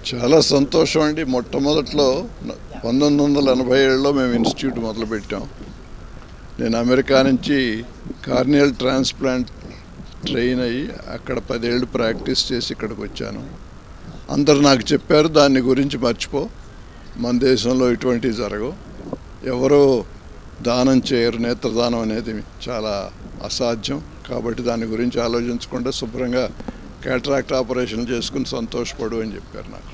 చాలా సంతోషం అండి మొట్టమొదట్లో పంతొమ్మిది వందల ఎనభై ఏడులో మేము ఇన్స్టిట్యూట్ మొదలుపెట్టాం నేను అమెరికా నుంచి కార్నియల్ ట్రాన్స్ప్లాంట్ ట్రైన్ అయ్యి అక్కడ పదేళ్ళు ప్రాక్టీస్ చేసి ఇక్కడికి వచ్చాను అందరు నాకు చెప్పారు దాని గురించి మర్చిపో మన దేశంలో ఇటువంటివి జరగవు ఎవరో దానం చేయరు నేత్రదానం అనేది చాలా అసాధ్యం కాబట్టి దాని గురించి ఆలోచించకుండా శుభ్రంగా క్యాటరాక్ట్ ఆపరేషన్ చేసుకుని సంతోషపడు అని చెప్పారు నాకు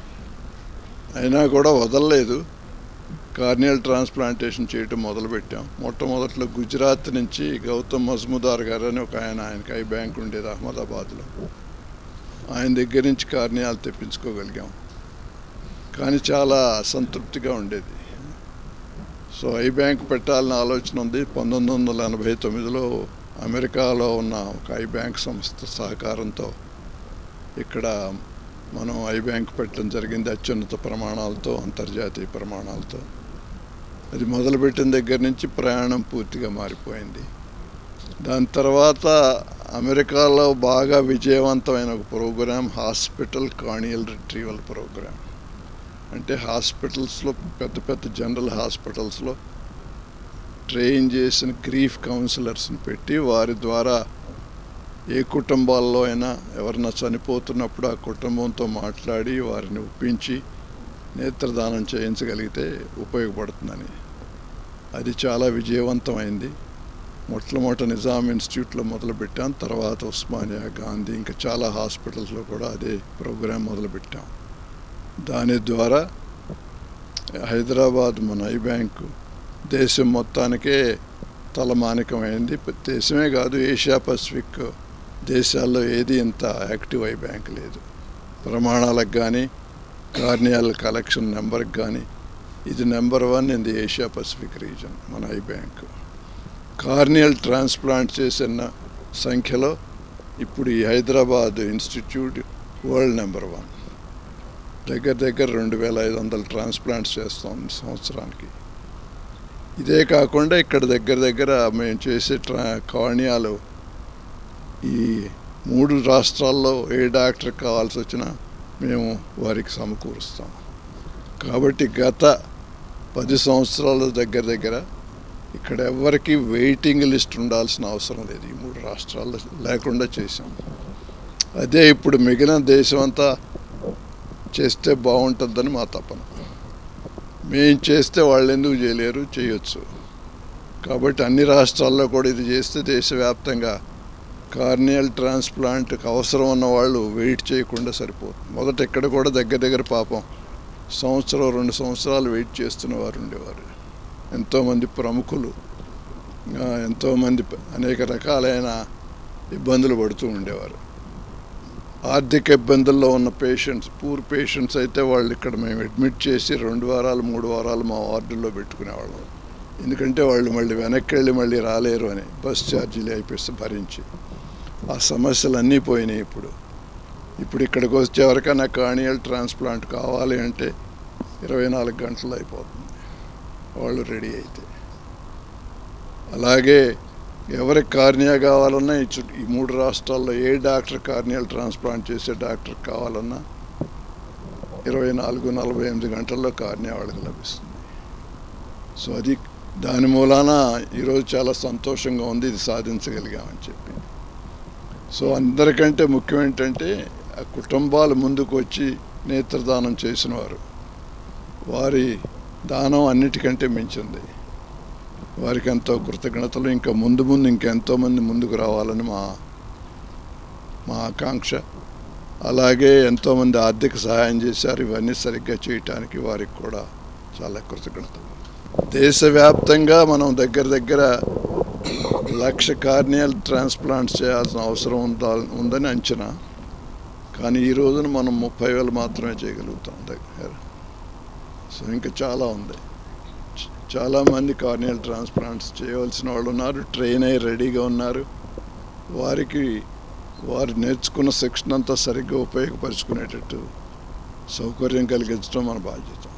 అయినా కూడా వదలలేదు కార్నియల్ ట్రాన్స్ప్లాంటేషన్ చేయటం మొదలుపెట్టాం మొట్టమొదట్లో గుజరాత్ నుంచి గౌతమ్ మజ్ముదార్ గారు అని ఒక ఆయన ఆయనకి ఐ బ్యాంక్ ఉండేది అహ్మదాబాద్లో ఆయన దగ్గర నుంచి కార్నియాలు తెప్పించుకోగలిగాం కానీ చాలా అసంతృప్తిగా ఉండేది సో ఐ బ్యాంక్ పెట్టాలని ఆలోచన ఉంది పంతొమ్మిది వందల ఎనభై తొమ్మిదిలో అమెరికాలో ఉన్న ఒక ఐ బ్యాంక్ సంస్థ సహకారంతో ఇక్కడ మనం ఐ బ్యాంక్ పెట్టడం జరిగింది అత్యున్నత ప్రమాణాలతో అంతర్జాతీయ ప్రమాణాలతో అది మొదలుపెట్టిన దగ్గర నుంచి ప్రయాణం పూర్తిగా మారిపోయింది దాని తర్వాత అమెరికాలో బాగా విజయవంతమైన ఒక programme hospital corneal retrieval programme అంటే హాస్పిటల్స్లో పెద్ద పెద్ద జనరల్ హాస్పిటల్స్లో ట్రైన్ చేసిన గ్రీఫ్ కౌన్సిలర్స్ని పెట్టి వారి ద్వారా ఏ కుటుంబాల్లో అయినా ఎవరన్నా చనిపోతున్నప్పుడు ఆ కుటుంబంతో మాట్లాడి వారిని ఒప్పించి నేత్రదానం చేయించగలిగితే ఉపయోగపడుతుందని అది చాలా విజయవంతమైంది మొట్టమొదట నిజాం ఇన్స్టిట్యూట్లో మొదలుపెట్టాం తర్వాత ఉస్మానియా గాంధీ ఇంకా చాలా హాస్పిటల్స్లో కూడా అదే ప్రోగ్రాం మొదలుపెట్టాం దాని ద్వారా హైదరాబాద్ మన ఐ బ్యాంకు దేశం మొత్తానికే తలమానికమైంది దేశమే కాదు ఏషియా పసిఫిక్ దేశాల్లో ఏది ఇంత యాక్టివ్ ఐ బ్యాంక్ లేదు ప్రమాణాలకు కానీ కార్నియల్ కలెక్షన్ నెంబర్కి కానీ ఇది number one in the Asia Pacific region మన ఐ బ్యాంక్ కార్నియల్ ట్రాన్స్ప్లాంట్ చేసిన సంఖ్యలో ఇప్పుడు ఈ Hyderabad institute world number one దగ్గర దగ్గర రెండు వేల ఐదు వందల ట్రాన్స్ప్లాంట్స్ చేస్తాం సంవత్సరానికి ఇదే కాకుండా ఇక్కడ దగ్గర దగ్గర మేము చేసే ట్రా కార్నియాలు ఈ మూడు రాష్ట్రాల్లో ఏ డాక్టర్ కావాల్సి వచ్చినా మేము వారికి సమకూరుస్తాం కాబట్టి గత పది సంవత్సరాల దగ్గర దగ్గర ఇక్కడ ఎవరికి వెయిటింగ్ లిస్ట్ ఉండాల్సిన అవసరం లేదు ఈ మూడు రాష్ట్రాల్లో లేకుండా చేసాం అదే ఇప్పుడు మిగిలిన దేశం అంతా చేస్తే బాగుంటుందని మా తపన మేము చేస్తే వాళ్ళు ఎందుకు చేయలేరు చేయొచ్చు కాబట్టి అన్ని రాష్ట్రాల్లో కూడా ఇది చేస్తే దేశవ్యాప్తంగా కార్నియల్ ట్రాన్స్ప్లాంట్కి అవసరం ఉన్న వాళ్ళు వెయిట్ చేయకుండా సరిపోతుంది మొదట ఇక్కడ కూడా దగ్గర దగ్గర పాపం సంవత్సరం రెండు సంవత్సరాలు వెయిట్ చేస్తున్న వారు ఉండేవారు ఎంతోమంది ప్రముఖులు ఎంతోమంది అనేక రకాలైన ఇబ్బందులు పడుతూ ఉండేవారు ఆర్థిక ఇబ్బందుల్లో ఉన్న పేషెంట్స్ పూర్ పేషెంట్స్ అయితే వాళ్ళు ఇక్కడ మేము అడ్మిట్ చేసి రెండు వారాలు మూడు వారాలు మా వార్డుల్లో పెట్టుకునేవాళ్ళం ఎందుకంటే వాళ్ళు మళ్ళీ వెనక్కి వెళ్ళి మళ్ళీ రాలేరు అని బస్ ఛార్జీలు అయిపోయి భరించి ఆ సమస్యలు అన్నీ పోయినాయి ఇప్పుడు ఇప్పుడు ఇక్కడికి వచ్చే ఎవరికైనా కార్నియల్ ట్రాన్స్ప్లాంట్ కావాలి అంటే ఇరవై నాలుగు గంటలు అయిపోతుంది వాళ్ళు రెడీ అయితే అలాగే ఎవరికి కార్నియా కావాలన్నా ఈ చుట్టూ ఈ మూడు రాష్ట్రాల్లో ఏ డాక్టర్ కార్నియల్ ట్రాన్స్ప్లాంట్ చేసే డాక్టర్ కావాలన్నా ఇరవై నాలుగు నలభై ఎనిమిది గంటల్లో కార్నియా వాళ్ళకి లభిస్తుంది సో అది దాని మూలాన ఈరోజు చాలా సంతోషంగా ఉంది ఇది సాధించగలిగామని చెప్పి సో అందరికంటే ముఖ్యం ఏంటంటే ఆ కుటుంబాలు ముందుకు వచ్చి నేత్రదానం చేసిన వారు వారి దానం అన్నిటికంటే మించింది వారికి ఎంతో కృతజ్ఞతలు ఇంకా ముందు ముందు ఇంకెంతోమంది ముందుకు రావాలని మా మా ఆకాంక్ష అలాగే ఎంతోమంది ఆర్థిక సహాయం చేశారు ఇవన్నీ సరిగ్గా చేయటానికి వారికి కూడా చాలా కృతజ్ఞతలు దేశవ్యాప్తంగా మనం దగ్గర దగ్గర లక్ష కార్నియల్ ట్రాన్స్ప్లాంట్స్ చేయాల్సిన అవసరం ఉందా ఉందని అంచనా కానీ ఈ రోజున మనం ముప్పై వేలు మాత్రమే చేయగలుగుతాం దగ్గర సో ఇంకా చాలా ఉంది చాలామంది కార్నియల్ ట్రాన్స్ప్లాంట్స్ చేయవలసిన వాళ్ళు ఉన్నారు ట్రైన్ అయ్యి రెడీగా ఉన్నారు వారికి వారు నేర్చుకున్న శిక్షణ అంతా సరిగ్గా ఉపయోగపరుచుకునేటట్టు సౌకర్యం కలిగించడం మన బాధ్యత